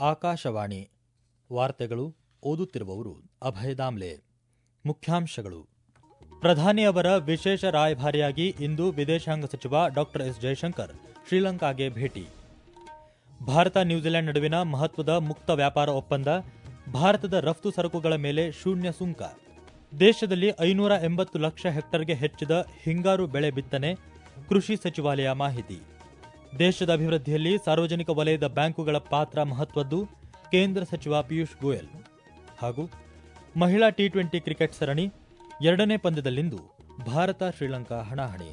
ಆಕಾಶವಾಣಿ ವಾರ್ತೆಗಳು ಓದುತ್ತಿರುವವರು ಅಭಯ ದಾಮ್ಲೆ ಮುಖ್ಯಾಂಶಗಳು ಪ್ರಧಾನಿ ಅವರ ವಿಶೇಷ ರಾಯಭಾರಿಯಾಗಿ ಇಂದು ವಿದೇಶಾಂಗ ಸಚಿವ ಡಾ ಎಸ್ ಜಯಶಂಕರ್ ಶ್ರೀಲಂಕಾಗೆ ಭೇಟಿ ಭಾರತ ನ್ಯೂಜಿಲೆಂಡ್ ನಡುವಿನ ಮಹತ್ವದ ಮುಕ್ತ ವ್ಯಾಪಾರ ಒಪ್ಪಂದ ಭಾರತದ ರಫ್ತು ಸರಕುಗಳ ಮೇಲೆ ಶೂನ್ಯ ಸುಂಕ ದೇಶದಲ್ಲಿ ಐನೂರ ಎಂಬತ್ತು ಲಕ್ಷ ಹೆಕ್ಟರ್ಗೆ ಹೆಚ್ಚಿದ ಹಿಂಗಾರು ಬೆಳೆ ಬಿತ್ತನೆ ಕೃಷಿ ಸಚಿವಾಲಯ ಮಾಹಿತಿ ದೇಶದ ಅಭಿವೃದ್ಧಿಯಲ್ಲಿ ಸಾರ್ವಜನಿಕ ವಲಯದ ಬ್ಯಾಂಕುಗಳ ಪಾತ್ರ ಮಹತ್ವದ್ದು ಕೇಂದ್ರ ಸಚಿವ ಪಿಯೂಷ್ ಗೋಯಲ್ ಹಾಗೂ ಮಹಿಳಾ ಟಿ ಟ್ವೆಂಟಿ ಕ್ರಿಕೆಟ್ ಸರಣಿ ಎರಡನೇ ಪಂದ್ಯದಲ್ಲಿಂದು ಭಾರತ ಶ್ರೀಲಂಕಾ ಹಣಾಹಣಿ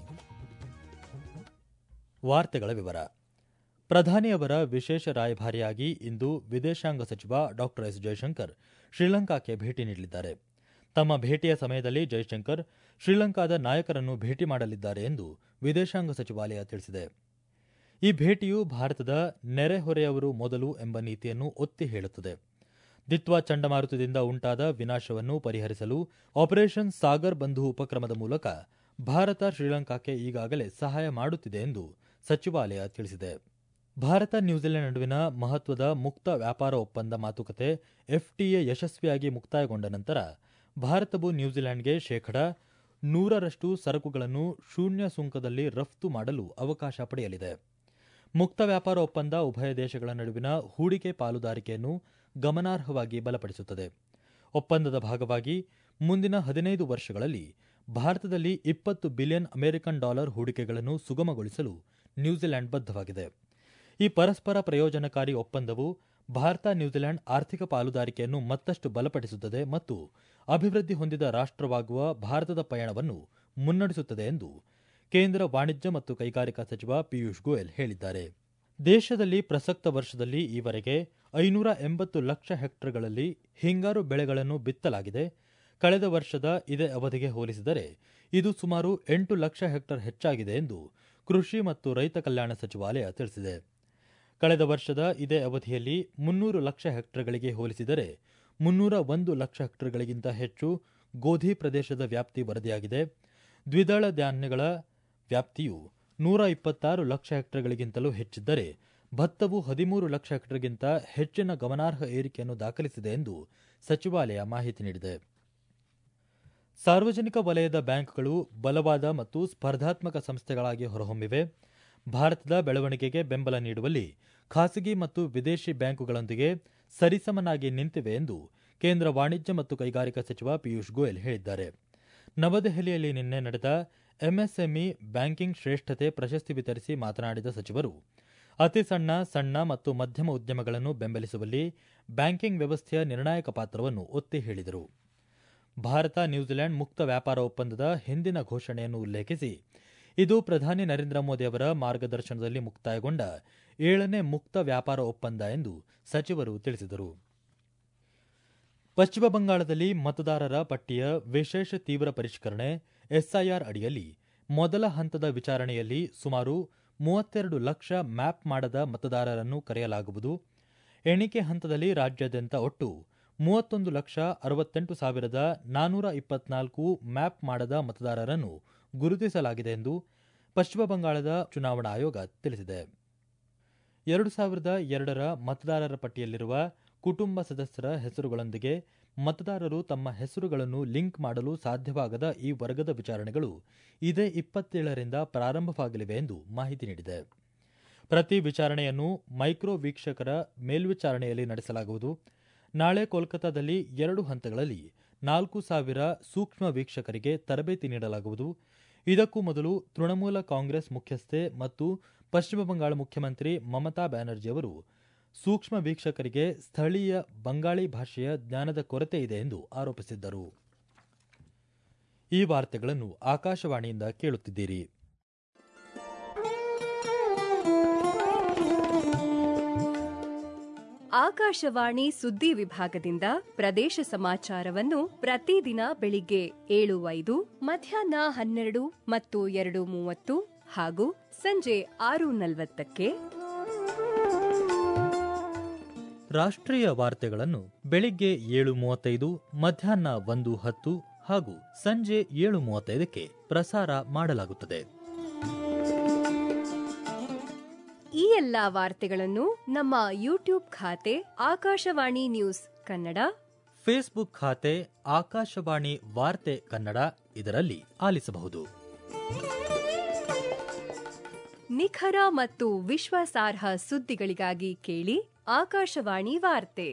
ವಾರ್ತೆಗಳ ವಿವರ ಪ್ರಧಾನಿಯವರ ವಿಶೇಷ ರಾಯಭಾರಿಯಾಗಿ ಇಂದು ವಿದೇಶಾಂಗ ಸಚಿವ ಡಾ ಎಸ್ ಜಯಶಂಕರ್ ಶ್ರೀಲಂಕಾಕ್ಕೆ ಭೇಟಿ ನೀಡಲಿದ್ದಾರೆ ತಮ್ಮ ಭೇಟಿಯ ಸಮಯದಲ್ಲಿ ಜೈಶಂಕರ್ ಶ್ರೀಲಂಕಾದ ನಾಯಕರನ್ನು ಭೇಟಿ ಮಾಡಲಿದ್ದಾರೆ ಎಂದು ವಿದೇಶಾಂಗ ಸಚಿವಾಲಯ ತಿಳಿಸಿದೆ ಈ ಭೇಟಿಯು ಭಾರತದ ನೆರೆಹೊರೆಯವರು ಮೊದಲು ಎಂಬ ನೀತಿಯನ್ನು ಒತ್ತಿ ಹೇಳುತ್ತದೆ ದಿತ್ವಾ ಚಂಡಮಾರುತದಿಂದ ಉಂಟಾದ ವಿನಾಶವನ್ನು ಪರಿಹರಿಸಲು ಆಪರೇಷನ್ ಸಾಗರ್ ಬಂಧು ಉಪಕ್ರಮದ ಮೂಲಕ ಭಾರತ ಶ್ರೀಲಂಕಾಕ್ಕೆ ಈಗಾಗಲೇ ಸಹಾಯ ಮಾಡುತ್ತಿದೆ ಎಂದು ಸಚಿವಾಲಯ ತಿಳಿಸಿದೆ ಭಾರತ ನ್ಯೂಜಿಲೆಂಡ್ ನಡುವಿನ ಮಹತ್ವದ ಮುಕ್ತ ವ್ಯಾಪಾರ ಒಪ್ಪಂದ ಮಾತುಕತೆ ಎಫ್ಟಿಎ ಯಶಸ್ವಿಯಾಗಿ ಮುಕ್ತಾಯಗೊಂಡ ನಂತರ ಭಾರತವು ನ್ಯೂಜಿಲೆಂಡ್ಗೆ ಶೇಕಡ ನೂರರಷ್ಟು ಸರಕುಗಳನ್ನು ಶೂನ್ಯ ಸುಂಕದಲ್ಲಿ ರಫ್ತು ಮಾಡಲು ಅವಕಾಶ ಪಡೆಯಲಿದೆ ಮುಕ್ತ ವ್ಯಾಪಾರ ಒಪ್ಪಂದ ಉಭಯ ದೇಶಗಳ ನಡುವಿನ ಹೂಡಿಕೆ ಪಾಲುದಾರಿಕೆಯನ್ನು ಗಮನಾರ್ಹವಾಗಿ ಬಲಪಡಿಸುತ್ತದೆ ಒಪ್ಪಂದದ ಭಾಗವಾಗಿ ಮುಂದಿನ ಹದಿನೈದು ವರ್ಷಗಳಲ್ಲಿ ಭಾರತದಲ್ಲಿ ಇಪ್ಪತ್ತು ಬಿಲಿಯನ್ ಅಮೆರಿಕನ್ ಡಾಲರ್ ಹೂಡಿಕೆಗಳನ್ನು ಸುಗಮಗೊಳಿಸಲು ನ್ಯೂಜಿಲೆಂಡ್ ಬದ್ಧವಾಗಿದೆ ಈ ಪರಸ್ಪರ ಪ್ರಯೋಜನಕಾರಿ ಒಪ್ಪಂದವು ಭಾರತ ನ್ಯೂಜಿಲೆಂಡ್ ಆರ್ಥಿಕ ಪಾಲುದಾರಿಕೆಯನ್ನು ಮತ್ತಷ್ಟು ಬಲಪಡಿಸುತ್ತದೆ ಮತ್ತು ಅಭಿವೃದ್ಧಿ ಹೊಂದಿದ ರಾಷ್ಟವಾಗುವ ಭಾರತದ ಪಯಣವನ್ನು ಮುನ್ನಡೆಸುತ್ತದೆ ಎಂದು ಕೇಂದ್ರ ವಾಣಿಜ್ಯ ಮತ್ತು ಕೈಗಾರಿಕಾ ಸಚಿವ ಪಿಯೂಷ್ ಗೋಯಲ್ ಹೇಳಿದ್ದಾರೆ ದೇಶದಲ್ಲಿ ಪ್ರಸಕ್ತ ವರ್ಷದಲ್ಲಿ ಈವರೆಗೆ ಐನೂರ ಎಂಬತ್ತು ಲಕ್ಷ ಹೆಕ್ಟರ್ಗಳಲ್ಲಿ ಹಿಂಗಾರು ಬೆಳೆಗಳನ್ನು ಬಿತ್ತಲಾಗಿದೆ ಕಳೆದ ವರ್ಷದ ಇದೇ ಅವಧಿಗೆ ಹೋಲಿಸಿದರೆ ಇದು ಸುಮಾರು ಎಂಟು ಲಕ್ಷ ಹೆಕ್ಟರ್ ಹೆಚ್ಚಾಗಿದೆ ಎಂದು ಕೃಷಿ ಮತ್ತು ರೈತ ಕಲ್ಯಾಣ ಸಚಿವಾಲಯ ತಿಳಿಸಿದೆ ಕಳೆದ ವರ್ಷದ ಇದೇ ಅವಧಿಯಲ್ಲಿ ಮುನ್ನೂರು ಲಕ್ಷ ಹೆಕ್ಟರ್ಗಳಿಗೆ ಹೋಲಿಸಿದರೆ ಮುನ್ನೂರ ಒಂದು ಲಕ್ಷ ಹೆಕ್ಟರ್ಗಳಿಗಿಂತ ಹೆಚ್ಚು ಗೋಧಿ ಪ್ರದೇಶದ ವ್ಯಾಪ್ತಿ ವರದಿಯಾಗಿದೆ ದ್ವಿದಳ ಧಾನ್ಯಗಳ ವ್ಯಾಪ್ತಿಯು ನೂರ ಇಪ್ಪತ್ತಾರು ಲಕ್ಷ ಹೆಕ್ಟರ್ಗಳಿಗಿಂತಲೂ ಹೆಚ್ಚಿದ್ದರೆ ಭತ್ತವು ಹದಿಮೂರು ಲಕ್ಷ ಹೆಕ್ಟರ್ಗಿಂತ ಹೆಚ್ಚಿನ ಗಮನಾರ್ಹ ಏರಿಕೆಯನ್ನು ದಾಖಲಿಸಿದೆ ಎಂದು ಸಚಿವಾಲಯ ಮಾಹಿತಿ ನೀಡಿದೆ ಸಾರ್ವಜನಿಕ ವಲಯದ ಬ್ಯಾಂಕ್ಗಳು ಬಲವಾದ ಮತ್ತು ಸ್ಪರ್ಧಾತ್ಮಕ ಸಂಸ್ಥೆಗಳಾಗಿ ಹೊರಹೊಮ್ಮಿವೆ ಭಾರತದ ಬೆಳವಣಿಗೆಗೆ ಬೆಂಬಲ ನೀಡುವಲ್ಲಿ ಖಾಸಗಿ ಮತ್ತು ವಿದೇಶಿ ಬ್ಯಾಂಕುಗಳೊಂದಿಗೆ ಸರಿಸಮನಾಗಿ ನಿಂತಿವೆ ಎಂದು ಕೇಂದ್ರ ವಾಣಿಜ್ಯ ಮತ್ತು ಕೈಗಾರಿಕಾ ಸಚಿವ ಪಿಯೂಷ್ ಗೋಯಲ್ ಹೇಳಿದ್ದಾರೆ ನವದೆಹಲಿಯಲ್ಲಿ ನಿನ್ನೆ ನಡೆದ ಎಂಎಸ್ಎಂಇ ಬ್ಯಾಂಕಿಂಗ್ ಶ್ರೇಷ್ಠತೆ ಪ್ರಶಸ್ತಿ ವಿತರಿಸಿ ಮಾತನಾಡಿದ ಸಚಿವರು ಅತಿ ಸಣ್ಣ ಸಣ್ಣ ಮತ್ತು ಮಧ್ಯಮ ಉದ್ಯಮಗಳನ್ನು ಬೆಂಬಲಿಸುವಲ್ಲಿ ಬ್ಯಾಂಕಿಂಗ್ ವ್ಯವಸ್ಥೆಯ ನಿರ್ಣಾಯಕ ಪಾತ್ರವನ್ನು ಒತ್ತಿ ಹೇಳಿದರು ಭಾರತ ನ್ಯೂಜಿಲೆಂಡ್ ಮುಕ್ತ ವ್ಯಾಪಾರ ಒಪ್ಪಂದದ ಹಿಂದಿನ ಘೋಷಣೆಯನ್ನು ಉಲ್ಲೇಖಿಸಿ ಇದು ಪ್ರಧಾನಿ ನರೇಂದ್ರ ಮೋದಿ ಅವರ ಮಾರ್ಗದರ್ಶನದಲ್ಲಿ ಮುಕ್ತಾಯಗೊಂಡ ಏಳನೇ ಮುಕ್ತ ವ್ಯಾಪಾರ ಒಪ್ಪಂದ ಎಂದು ಸಚಿವರು ತಿಳಿಸಿದರು ಪಶ್ಚಿಮ ಬಂಗಾಳದಲ್ಲಿ ಮತದಾರರ ಪಟ್ಟಿಯ ವಿಶೇಷ ತೀವ್ರ ಪರಿಷ್ಕರಣೆ ಎಸ್ಐಆರ್ ಅಡಿಯಲ್ಲಿ ಮೊದಲ ಹಂತದ ವಿಚಾರಣೆಯಲ್ಲಿ ಸುಮಾರು ಮೂವತ್ತೆರಡು ಲಕ್ಷ ಮ್ಯಾಪ್ ಮಾಡದ ಮತದಾರರನ್ನು ಕರೆಯಲಾಗುವುದು ಎಣಿಕೆ ಹಂತದಲ್ಲಿ ರಾಜ್ಯಾದ್ಯಂತ ಒಟ್ಟು ಮೂವತ್ತೊಂದು ಲಕ್ಷ ಅರವತ್ತೆಂಟು ಸಾವಿರದ ನಾನೂರ ಇಪ್ಪತ್ನಾಲ್ಕು ಮ್ಯಾಪ್ ಮಾಡದ ಮತದಾರರನ್ನು ಗುರುತಿಸಲಾಗಿದೆ ಎಂದು ಪಶ್ಚಿಮ ಬಂಗಾಳದ ಚುನಾವಣಾ ಆಯೋಗ ತಿಳಿಸಿದೆ ಎರಡು ಸಾವಿರದ ಎರಡರ ಮತದಾರರ ಪಟ್ಟಿಯಲ್ಲಿರುವ ಕುಟುಂಬ ಸದಸ್ಯರ ಹೆಸರುಗಳೊಂದಿಗೆ ಮತದಾರರು ತಮ್ಮ ಹೆಸರುಗಳನ್ನು ಲಿಂಕ್ ಮಾಡಲು ಸಾಧ್ಯವಾಗದ ಈ ವರ್ಗದ ವಿಚಾರಣೆಗಳು ಇದೇ ಇಪ್ಪತ್ತೇಳರಿಂದ ಪ್ರಾರಂಭವಾಗಲಿವೆ ಎಂದು ಮಾಹಿತಿ ನೀಡಿದೆ ಪ್ರತಿ ವಿಚಾರಣೆಯನ್ನು ಮೈಕ್ರೋ ವೀಕ್ಷಕರ ಮೇಲ್ವಿಚಾರಣೆಯಲ್ಲಿ ನಡೆಸಲಾಗುವುದು ನಾಳೆ ಕೋಲ್ಕತಾದಲ್ಲಿ ಎರಡು ಹಂತಗಳಲ್ಲಿ ನಾಲ್ಕು ಸಾವಿರ ಸೂಕ್ಷ್ಮ ವೀಕ್ಷಕರಿಗೆ ತರಬೇತಿ ನೀಡಲಾಗುವುದು ಇದಕ್ಕೂ ಮೊದಲು ತೃಣಮೂಲ ಕಾಂಗ್ರೆಸ್ ಮುಖ್ಯಸ್ಥೆ ಮತ್ತು ಪಶ್ಚಿಮ ಬಂಗಾಳ ಮುಖ್ಯಮಂತ್ರಿ ಮಮತಾ ಬ್ಯಾನರ್ಜಿ ಅವರು ಸೂಕ್ಷ್ಮ ವೀಕ್ಷಕರಿಗೆ ಸ್ಥಳೀಯ ಬಂಗಾಳಿ ಭಾಷೆಯ ಜ್ಞಾನದ ಕೊರತೆ ಇದೆ ಎಂದು ಆರೋಪಿಸಿದ್ದರು ಈ ವಾರ್ತೆಗಳನ್ನು ಆಕಾಶವಾಣಿಯಿಂದ ಕೇಳುತ್ತಿದ್ದೀರಿ ಆಕಾಶವಾಣಿ ಸುದ್ದಿ ವಿಭಾಗದಿಂದ ಪ್ರದೇಶ ಸಮಾಚಾರವನ್ನು ಪ್ರತಿದಿನ ಬೆಳಿಗ್ಗೆ ಏಳು ಐದು ಮಧ್ಯಾಹ್ನ ಹನ್ನೆರಡು ಮತ್ತು ಎರಡು ಮೂವತ್ತು ಹಾಗೂ ಸಂಜೆ ಆರು ನಲವತ್ತಕ್ಕೆ ರಾಷ್ಟ್ರೀಯ ವಾರ್ತೆಗಳನ್ನು ಬೆಳಿಗ್ಗೆ ಏಳು ಮೂವತ್ತೈದು ಮಧ್ಯಾಹ್ನ ಒಂದು ಹತ್ತು ಹಾಗೂ ಸಂಜೆ ಏಳು ಮೂವತ್ತೈದಕ್ಕೆ ಪ್ರಸಾರ ಮಾಡಲಾಗುತ್ತದೆ ಈ ಎಲ್ಲಾ ವಾರ್ತೆಗಳನ್ನು ನಮ್ಮ ಯೂಟ್ಯೂಬ್ ಖಾತೆ ಆಕಾಶವಾಣಿ ನ್ಯೂಸ್ ಕನ್ನಡ ಫೇಸ್ಬುಕ್ ಖಾತೆ ಆಕಾಶವಾಣಿ ವಾರ್ತೆ ಕನ್ನಡ ಇದರಲ್ಲಿ ಆಲಿಸಬಹುದು ನಿಖರ ಮತ್ತು ವಿಶ್ವಾಸಾರ್ಹ ಸುದ್ದಿಗಳಿಗಾಗಿ ಕೇಳಿ ಆಕಾಶವಾಣಿ ವಾರ್ತೆ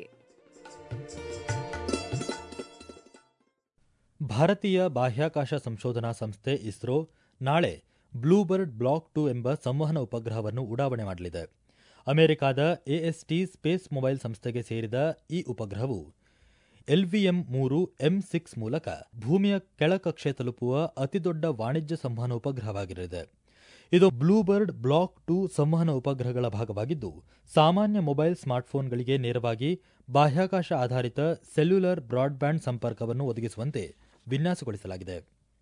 ಭಾರತೀಯ ಬಾಹ್ಯಾಕಾಶ ಸಂಶೋಧನಾ ಸಂಸ್ಥೆ ಇಸ್ರೋ ನಾಳೆ ಬ್ಲೂಬರ್ಡ್ ಬ್ಲಾಕ್ ಟು ಎಂಬ ಸಂವಹನ ಉಪಗ್ರಹವನ್ನು ಉಡಾವಣೆ ಮಾಡಲಿದೆ ಅಮೆರಿಕಾದ ಎಎಸ್ಟಿ ಸ್ಪೇಸ್ ಮೊಬೈಲ್ ಸಂಸ್ಥೆಗೆ ಸೇರಿದ ಈ ಉಪಗ್ರಹವು ಎಲ್ವಿಎಂ ಮೂರು ಎಂ ಸಿಕ್ಸ್ ಮೂಲಕ ಭೂಮಿಯ ಕೆಳಕಕ್ಷೆ ತಲುಪುವ ಅತಿದೊಡ್ಡ ವಾಣಿಜ್ಯ ಸಂವಹನ ಉಪಗ್ರಹವಾಗಿರಲಿದೆ ಇದು ಬ್ಲೂಬರ್ಡ್ ಬ್ಲಾಕ್ ಟು ಸಂವಹನ ಉಪಗ್ರಹಗಳ ಭಾಗವಾಗಿದ್ದು ಸಾಮಾನ್ಯ ಮೊಬೈಲ್ ಸ್ಮಾರ್ಟ್ಫೋನ್ಗಳಿಗೆ ನೇರವಾಗಿ ಬಾಹ್ಯಾಕಾಶ ಆಧಾರಿತ ಸೆಲ್ಯುಲರ್ ಬ್ರಾಡ್ಬ್ಯಾಂಡ್ ಸಂಪರ್ಕವನ್ನು ಒದಗಿಸುವಂತೆ ವಿನ್ಯಾಸಗೊಳಿಸಲಾಗಿದೆ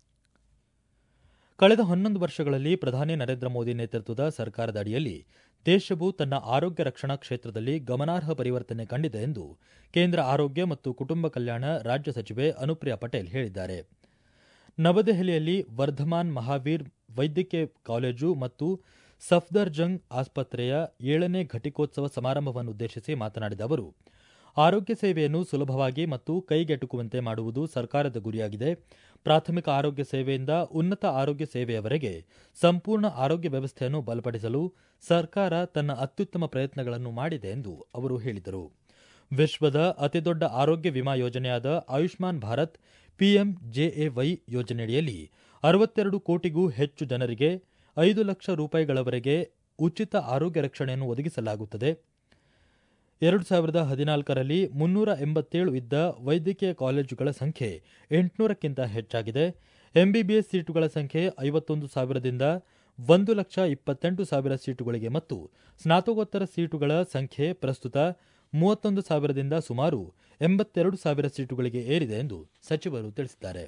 ಕಳೆದ ಹನ್ನೊಂದು ವರ್ಷಗಳಲ್ಲಿ ಪ್ರಧಾನಿ ನರೇಂದ್ರ ಮೋದಿ ನೇತೃತ್ವದ ಸರ್ಕಾರದ ಅಡಿಯಲ್ಲಿ ದೇಶವು ತನ್ನ ಆರೋಗ್ಯ ರಕ್ಷಣಾ ಕ್ಷೇತ್ರದಲ್ಲಿ ಗಮನಾರ್ಹ ಪರಿವರ್ತನೆ ಕಂಡಿದೆ ಎಂದು ಕೇಂದ್ರ ಆರೋಗ್ಯ ಮತ್ತು ಕುಟುಂಬ ಕಲ್ಯಾಣ ರಾಜ್ಯ ಸಚಿವೆ ಅನುಪ್ರಿಯಾ ಪಟೇಲ್ ಹೇಳಿದ್ದಾರೆ ನವದೆಹಲಿಯಲ್ಲಿ ವರ್ಧಮಾನ್ ಮಹಾವೀರ್ ವೈದ್ಯಕೀಯ ಕಾಲೇಜು ಮತ್ತು ಸಫ್ದರ್ಜಂಗ್ ಆಸ್ಪತ್ರೆಯ ಏಳನೇ ಘಟಿಕೋತ್ಸವ ಸಮಾರಂಭವನ್ನುದ್ದೇಶಿಸಿ ಮಾತನಾಡಿದ ಅವರು ಆರೋಗ್ಯ ಸೇವೆಯನ್ನು ಸುಲಭವಾಗಿ ಮತ್ತು ಕೈಗೆಟುಕುವಂತೆ ಮಾಡುವುದು ಸರ್ಕಾರದ ಗುರಿಯಾಗಿದೆ ಪ್ರಾಥಮಿಕ ಆರೋಗ್ಯ ಸೇವೆಯಿಂದ ಉನ್ನತ ಆರೋಗ್ಯ ಸೇವೆಯವರೆಗೆ ಸಂಪೂರ್ಣ ಆರೋಗ್ಯ ವ್ಯವಸ್ಥೆಯನ್ನು ಬಲಪಡಿಸಲು ಸರ್ಕಾರ ತನ್ನ ಅತ್ಯುತ್ತಮ ಪ್ರಯತ್ನಗಳನ್ನು ಮಾಡಿದೆ ಎಂದು ಅವರು ಹೇಳಿದರು ವಿಶ್ವದ ಅತಿದೊಡ್ಡ ಆರೋಗ್ಯ ವಿಮಾ ಯೋಜನೆಯಾದ ಆಯುಷ್ಮಾನ್ ಭಾರತ್ ಪಿಎಂಜೆಎವೈ ಯೋಜನೆಯಡಿಯಲ್ಲಿ ಅರವತ್ತೆರಡು ಕೋಟಿಗೂ ಹೆಚ್ಚು ಜನರಿಗೆ ಐದು ಲಕ್ಷ ರೂಪಾಯಿಗಳವರೆಗೆ ಉಚಿತ ಆರೋಗ್ಯ ರಕ್ಷಣೆಯನ್ನು ಒದಗಿಸಲಾಗುತ್ತದೆ ಎರಡು ಸಾವಿರದ ಹದಿನಾಲ್ಕರಲ್ಲಿ ಮುನ್ನೂರ ಎಂಬತ್ತೇಳು ಇದ್ದ ವೈದ್ಯಕೀಯ ಕಾಲೇಜುಗಳ ಸಂಖ್ಯೆ ಎಂಟುನೂರಕ್ಕಿಂತ ಹೆಚ್ಚಾಗಿದೆ ಎಂಬಿಬಿಎಸ್ ಸೀಟುಗಳ ಸಂಖ್ಯೆ ಐವತ್ತೊಂದು ಸಾವಿರದಿಂದ ಒಂದು ಲಕ್ಷ ಇಪ್ಪತ್ತೆಂಟು ಸಾವಿರ ಸೀಟುಗಳಿಗೆ ಮತ್ತು ಸ್ನಾತಕೋತ್ತರ ಸೀಟುಗಳ ಸಂಖ್ಯೆ ಪ್ರಸ್ತುತ ಮೂವತ್ತೊಂದು ಸಾವಿರದಿಂದ ಸುಮಾರು ಎಂಬತ್ತೆರಡು ಸಾವಿರ ಸೀಟುಗಳಿಗೆ ಏರಿದೆ ಎಂದು ಸಚಿವರು ತಿಳಿಸಿದ್ದಾರೆ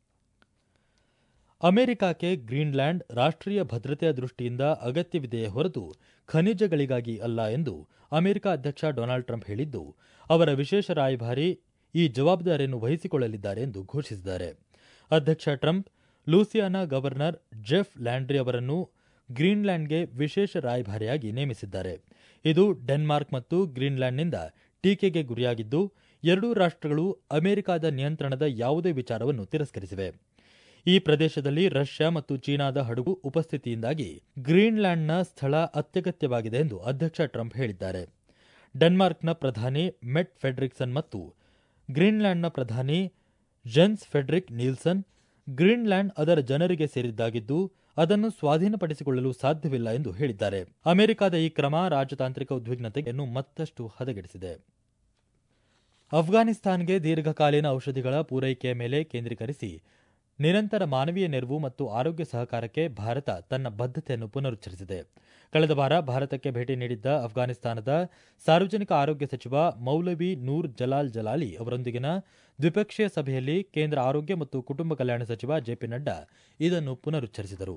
ಅಮೆರಿಕಕ್ಕೆ ಗ್ರೀನ್ಲ್ಯಾಂಡ್ ರಾಷ್ಟ್ರೀಯ ಭದ್ರತೆಯ ದೃಷ್ಟಿಯಿಂದ ಅಗತ್ಯವಿದೆಯೇ ಹೊರತು ಖನಿಜಗಳಿಗಾಗಿ ಅಲ್ಲ ಎಂದು ಅಮೆರಿಕ ಅಧ್ಯಕ್ಷ ಡೊನಾಲ್ಡ್ ಟ್ರಂಪ್ ಹೇಳಿದ್ದು ಅವರ ವಿಶೇಷ ರಾಯಭಾರಿ ಈ ಜವಾಬ್ದಾರಿಯನ್ನು ವಹಿಸಿಕೊಳ್ಳಲಿದ್ದಾರೆ ಎಂದು ಘೋಷಿಸಿದ್ದಾರೆ ಅಧ್ಯಕ್ಷ Trump Louisiana governor Jeff Landry ಅವರನ್ನು ಗ್ರೀನ್ಲ್ಯಾಂಡ್ಗೆ ವಿಶೇಷ ರಾಯಭಾರಿಯಾಗಿ ನೇಮಿಸಿದ್ದಾರೆ ಇದು ಡೆನ್ಮಾರ್ಕ್ ಮತ್ತು ಗ್ರೀನ್ಲ್ಯಾಂಡ್ನಿಂದ ಟೀಕೆಗೆ ಗುರಿಯಾಗಿದ್ದು ಎರಡೂ ರಾಷ್ಟ್ರಗಳು ಅಮೆರಿಕದ ನಿಯಂತ್ರಣದ ಯಾವುದೇ ವಿಚಾರವನ್ನು ತಿರಸ್ಕರಿಸಿವೆ ಈ ಪ್ರದೇಶದಲ್ಲಿ ರಷ್ಯಾ ಮತ್ತು ಚೀನಾದ ಹಡಗು ಉಪಸ್ಥಿತಿಯಿಂದಾಗಿ ಗ್ರೀನ್ಲ್ಯಾಂಡ್ನ ಸ್ಥಳ ಅತ್ಯಗತ್ಯವಾಗಿದೆ ಎಂದು ಅಧ್ಯಕ್ಷ ಟ್ರಂಪ್ ಹೇಳಿದ್ದಾರೆ ಡೆನ್ಮಾರ್ಕ್ನ ಪ್ರಧಾನಿ ಮೆಟ್ ಫೆಡ್ರಿಕ್ಸನ್ ಮತ್ತು ಗ್ರೀನ್ಲ್ಯಾಂಡ್ನ ಪ್ರಧಾನಿ ಜೆನ್ಸ್ ಫೆಡ್ರಿಕ್ ನೀಲ್ಸನ್ ಗ್ರೀನ್ಲ್ಯಾಂಡ್ ಅದರ ಜನರಿಗೆ ಸೇರಿದ್ದಾಗಿದ್ದು ಅದನ್ನು ಸ್ವಾಧೀನಪಡಿಸಿಕೊಳ್ಳಲು ಸಾಧ್ಯವಿಲ್ಲ ಎಂದು ಹೇಳಿದ್ದಾರೆ ಅಮೆರಿಕದ ಈ ಕ್ರಮ ರಾಜತಾಂತ್ರಿಕ ಉದ್ವಿಗ್ನತೆಯನ್ನು ಮತ್ತಷ್ಟು ಹದಗೆಡಿಸಿದೆ ಅಫ್ಘಾನಿಸ್ತಾನ್ಗೆ ದೀರ್ಘಕಾಲೀನ ಔಷಧಿಗಳ ಪೂರೈಕೆಯ ಮೇಲೆ ಕೇಂದ್ರೀಕರಿಸಿ ನಿರಂತರ ಮಾನವೀಯ ನೆರವು ಮತ್ತು ಆರೋಗ್ಯ ಸಹಕಾರಕ್ಕೆ ಭಾರತ ತನ್ನ ಬದ್ಧತೆಯನ್ನು ಪುನರುಚ್ಚರಿಸಿದೆ ಕಳೆದ ವಾರ ಭಾರತಕ್ಕೆ ಭೇಟಿ ನೀಡಿದ್ದ ಅಫ್ಘಾನಿಸ್ತಾನದ ಸಾರ್ವಜನಿಕ ಆರೋಗ್ಯ ಸಚಿವ ಮೌಲವಿ ನೂರ್ ಜಲಾಲ್ ಜಲಾಲಿ ಅವರೊಂದಿಗಿನ ದ್ವಿಪಕ್ಷೀಯ ಸಭೆಯಲ್ಲಿ ಕೇಂದ್ರ ಆರೋಗ್ಯ ಮತ್ತು ಕುಟುಂಬ ಕಲ್ಯಾಣ ಸಚಿವ ಜೆಪಿ ನಡ್ಡಾ ಇದನ್ನು ಪುನರುಚ್ಚರಿಸಿದರು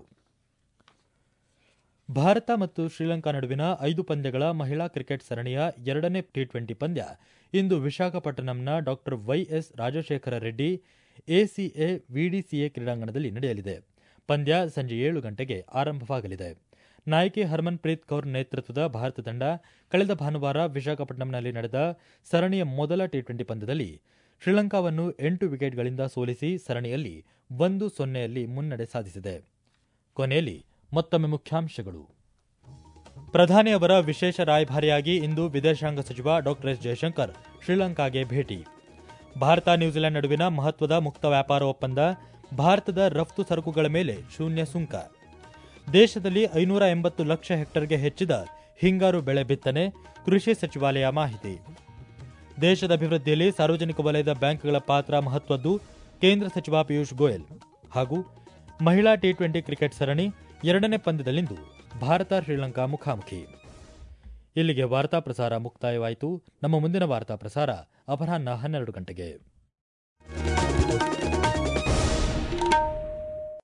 ಭಾರತ ಮತ್ತು ಶ್ರೀಲಂಕಾ ನಡುವಿನ ಐದು ಪಂದ್ಯಗಳ ಮಹಿಳಾ ಕ್ರಿಕೆಟ್ ಸರಣಿಯ ಎರಡನೇ ಟಿ ಟ್ವೆಂಟಿ ಪಂದ್ಯ ಇಂದು ವಿಶಾಖಪಟ್ಟಣಂನ ಡಾ YS Rajasekhara Reddy ACA VDCA ಕ್ರೀಡಾಂಗಣದಲ್ಲಿ ನಡೆಯಲಿದೆ ಪಂದ್ಯ ಸಂಜೆ ಏಳು ಗಂಟೆಗೆ ಆರಂಭವಾಗಲಿದೆ ನಾಯಕಿ ಹರ್ಮನ್ ಪ್ರೀತ್ ಕೌರ್ ನೇತೃತ್ವದ ಭಾರತ ತಂಡ ಕಳೆದ ಭಾನುವಾರ ವಿಶಾಖಪಟ್ಟಣಂನಲ್ಲಿ ನಡೆದ ಸರಣಿಯ ಮೊದಲ ಟಿ ಟ್ವೆಂಟಿ ಪಂದ್ಯದಲ್ಲಿ ಶ್ರೀಲಂಕಾವನ್ನು ಎಂಟು ವಿಕೆಟ್ಗಳಿಂದ ಸೋಲಿಸಿ ಸರಣಿಯಲ್ಲಿ ಒಂದು ಸೊನ್ನೆಯಲ್ಲಿ ಮುನ್ನಡೆ ಸಾಧಿಸಿದೆ ಕೊನೆಯಲ್ಲಿ ಮತ್ತೊಮ್ಮೆ ಮುಖ್ಯಾಂಶಗಳು ಪ್ರಧಾನಿ ಅವರ ವಿಶೇಷ ರಾಯಭಾರಿಯಾಗಿ ಇಂದು ವಿದೇಶಾಂಗ ಸಚಿವ ಡಾ ಎಸ್ ಜಯಶಂಕರ್ ಶ್ರೀಲಂಕಾಗೆ ಭೇಟಿ ಭಾರತ ನ್ಯೂಜಿಲೆಂಡ್ ನಡುವಿನ ಮಹತ್ವದ ಮುಕ್ತ ವ್ಯಾಪಾರ ಒಪ್ಪಂದ ಭಾರತದ ರಫ್ತು ಸರಕುಗಳ ಮೇಲೆ ಶೂನ್ಯ ಸುಂಕ ದೇಶದಲ್ಲಿ ಐನೂರ ಎಂಬತ್ತು ಲಕ್ಷ ಹೆಕ್ಟರ್ಗೆ ಹೆಚ್ಚಿದ ಹಿಂಗಾರು ಬೆಳೆ ಬಿತ್ತನೆ ಕೃಷಿ ಸಚಿವಾಲಯ ಮಾಹಿತಿ ದೇಶದ ಅಭಿವೃದ್ಧಿಯಲ್ಲಿ ಸಾರ್ವಜನಿಕ ವಲಯದ ಬ್ಯಾಂಕ್ಗಳ ಪಾತ್ರ ಮಹತ್ವದ್ದು ಕೇಂದ್ರ ಸಚಿವ ಪಿಯೂಷ್ ಗೋಯಲ್ ಹಾಗೂ ಮಹಿಳಾ ಟಿ ಟ್ವೆಂಟಿ ಕ್ರಿಕೆಟ್ ಸರಣಿ ಎರಡನೇ ಪಂದ್ಯದಲ್ಲಿಂದು ಭಾರತ ಶ್ರೀಲಂಕಾ ಮುಖಾಮುಖಿ ಇಲ್ಲಿಗೆ ವಾರ್ತಾ ಪ್ರಸಾರ ಮುಕ್ತಾಯವಾಯಿತು ನಮ್ಮ ಮುಂದಿನ ವಾರ್ತಾ ಪ್ರಸಾರ ಅಪರಾಹ್ನ ಹನ್ನೆರಡು ಗಂಟೆಗೆ